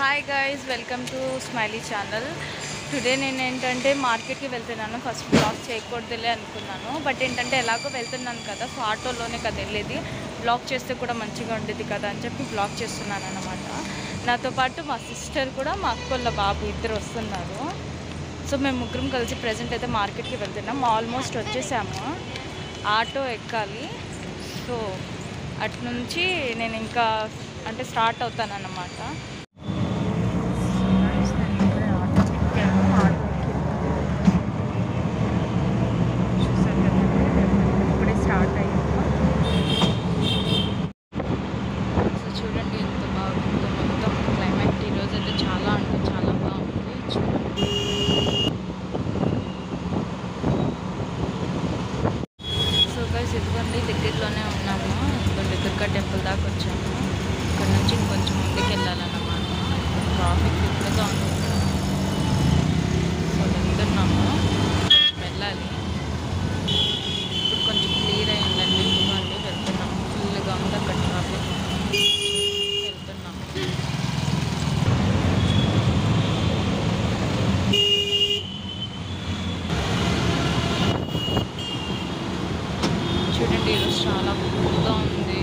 Hi guys welcome to smiley channel today నేను ఏంటంటే మార్కెట్కి వెళ్తున్నాను ఫస్ట్ బ్లాగ్ చేయకూడదులే అనుకున్నాను బట్ ఏంటంటే ఎలాగో వెళ్తున్నాను కదా సో ఆటోలోనే కదా వెళ్ళేది బ్లాగ్ చేస్తే కూడా మంచిగా ఉండేది కదా అని చెప్పి బ్లాగ్ చేస్తున్నాను అనమాట నాతో పాటు మా సిస్టర్ కూడా మా అక్కోళ్ళ బాబు ఇద్దరు వస్తున్నారు సో మేము ముగ్గురం కలిసి ప్రజెంట్ అయితే మార్కెట్కి వెళ్తున్నాం ఆల్మోస్ట్ వచ్చేసాము ఆటో ఎక్కాలి సో అటు నుంచి నేను ఇంకా అంటే స్టార్ట్ అవుతాను అన్నమాట ఇప్పుడే స్టార్ట్ అయ్యాము సో చూడండి ఎంత బాగుందో మొత్తం క్లైమేట్ ఈరోజు అయితే చాలా అంటే చాలా బాగుంది చూడండి సో గైస్ ఇదిగోండి దగ్గరలోనే ఉన్నాము ఇదిగోండి దుర్గా టెంపుల్ దాకా వచ్చాము ఇక్కడ నుంచి ఇంకొంచెం ముందుకు వెళ్ళాలన్నమాట ట్రాఫిక్ ఫుల్గా ఉంది ఇక్కడ. సో వెళ్తున్నాము వెళ్ళాలి ఇప్పుడు కొంచెం క్లియర్ అయిందండి ఇదిగోండి వెళ్తున్నాము ఫుల్గా ఉంది అక్కడ ట్రాఫిక్ వెళ్తున్నాము చూడండి ఈరోజు చాలా ఫుల్గా ఉంది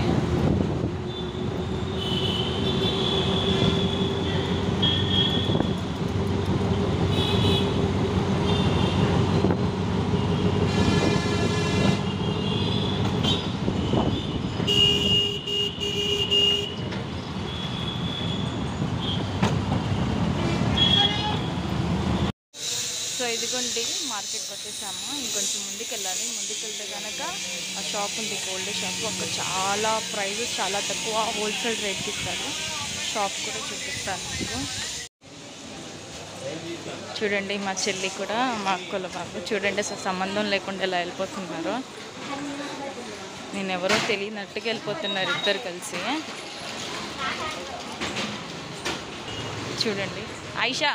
సో ఇదిగోండి మార్కెట్కి వచ్చేసాము ఇంకొంచెం ముందుకు వెళ్ళాలి ముందుకు వెళ్తే కనుక ఆ షాప్ ఉంది గోల్డ్ షాప్ అక్కడ చాలా ప్రైజెస్ చాలా తక్కువ హోల్సేల్ రేట్కి ఇస్తారు షాప్ కూడా చూపిస్తాను మీకు చూడండి మా చెల్లి కూడా మా అక్కల బాబు చూడండి అసలు సంబంధం లేకుండా ఎలా వెళ్ళిపోతున్నారు నేను ఎవరో తెలియనట్టుగా వెళ్ళిపోతున్నారు ఇద్దరు కలిసి చూడండి ఆయిషా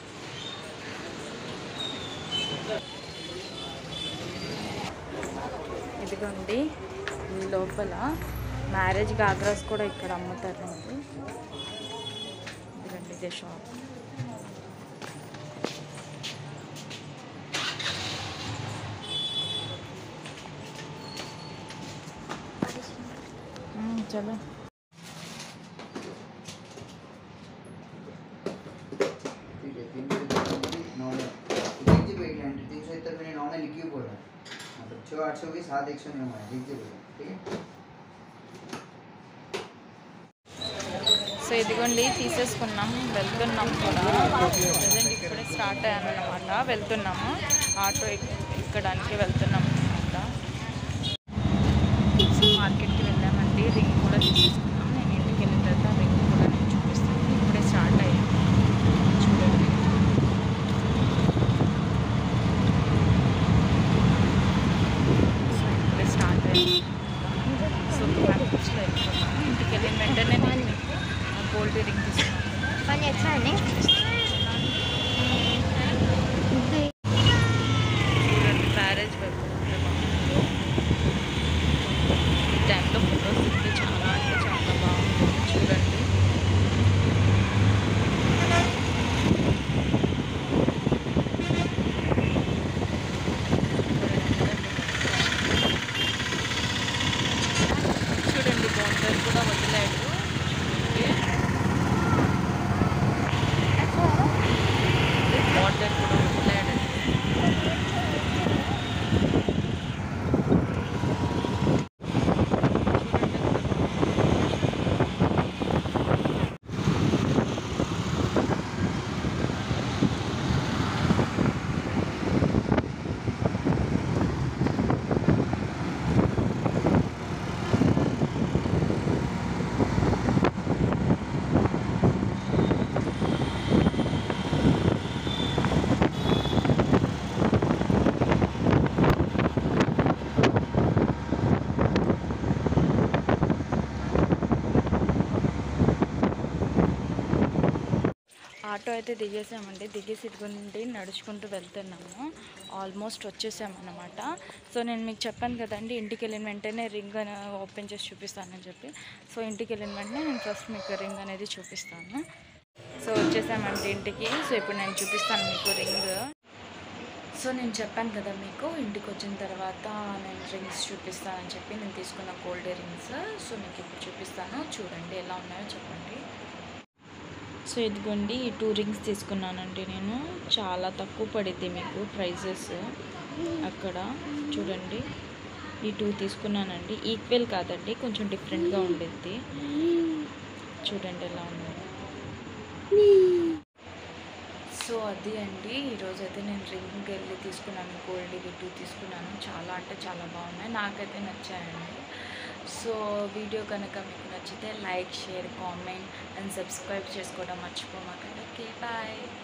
ఇదిగోండి ఈ లోపల మ్యారేజ్ గాగ్రాస్ కూడా ఇక్కడ అమ్ముతారండి ఇదిగోండి ఇదే షాప్ మ్మ్, చలో ठीक है तीन सौ नॉर्मल एक जी बैठ है तीन सौ इतर मैंने नॉर्मल लिखी बोल रहा है मतलब छः आठ सौ की सात एक सौ नहीं हुआ है एक जी बैठ ठीक है సో ఇదిగోండి తీసేసుకున్నాం వెళ్తున్నాం కూడా ప్రజెంట్ ఇప్పుడే స్టార్ట్ అయ్యాను అనమాట వెళ్తున్నాము ఆటో ఎక్- ఎక్కడానికి వెళ్తున్నాం అనమాట సో మార్కెట్కి వెళ్ళామండి రింగ్ కూడా తీసేసుకున్నాం నేను ఇంటికి వెళ్ళిన తర్వాత రింగ్ కూడా నేను చూపిస్తాను ఇప్పుడే స్టార్ట్ అయ్యాను చూడండి సో ఇప్పుడే స్టార్ట్ అయ్యాను సో మార్కెట్స్లో వెళ్తున్నాను ఇంటికి వెళ్ళిన వెంటనే నేను మీకు ఆ గోల్డ్ రింగ్ తీసుకున్నాను పని ఎట్లా అండి చూడండి మ్యారేజ్ ఈ టైంలో ఫొటోస్ తీస్తే చాలా అంటే చాలా బాగుంటుంది చూడండి చూడండి బార్డర్ కూడా వదిలాడు బార్డర్ కూడా వదిలాడు ఆటో అయితే దిగేసామండి దిగేసి ఇదిగో నుండి నడుచుకుంటూ వెళ్తున్నాము ఆల్మోస్ట్ వచ్చేసామన్నమాట సో నేను మీకు చెప్పాను కదండి ఇంటికి వెళ్ళిన వెంటనే రింగ్ ఓపెన్ చేసి చూపిస్తానని చెప్పి సో ఇంటికి వెళ్ళిన వెంటనే నేను ఫస్ట్ మీకు రింగ్ అనేది చూపిస్తాను సో వచ్చేసామంటే ఇంటికి సో ఇప్పుడు నేను చూపిస్తాను మీకు రింగ్ సో నేను చెప్పాను కదా మీకు ఇంటికి వచ్చిన తర్వాత నేను రింగ్స్ చూపిస్తానని చెప్పి నేను తీసుకున్న గోల్డ్ రింగ్స్ సో మీకు ఇప్పుడు చూపిస్తాను చూడండి ఎలా ఉన్నాయో చెప్పండి సో ఇదిగోండి ఈ టూ రింగ్స్ తీసుకున్నానండి నేను చాలా తక్కువ పడిద్ది మీకు ప్రైజెస్ అక్కడ చూడండి ఈ టూ తీసుకున్నానండి ఈక్వల్ కాదండి కొంచెం డిఫరెంట్గా ఉండిద్ది చూడండి ఎలా ఉంది సో అది అండి ఈరోజు అయితే నేను రింగ్ వెళ్ళి తీసుకున్నాను గోల్డ్ ఇవి టూ తీసుకున్నాను చాలా అంటే చాలా బాగున్నాయి నాకైతే నచ్చాయండి సో వీడియో కనుక మీకు నచ్చితే like share comment and subscribe చేసుకోవడం మర్చిపోమాకండి ఓకే బాయ్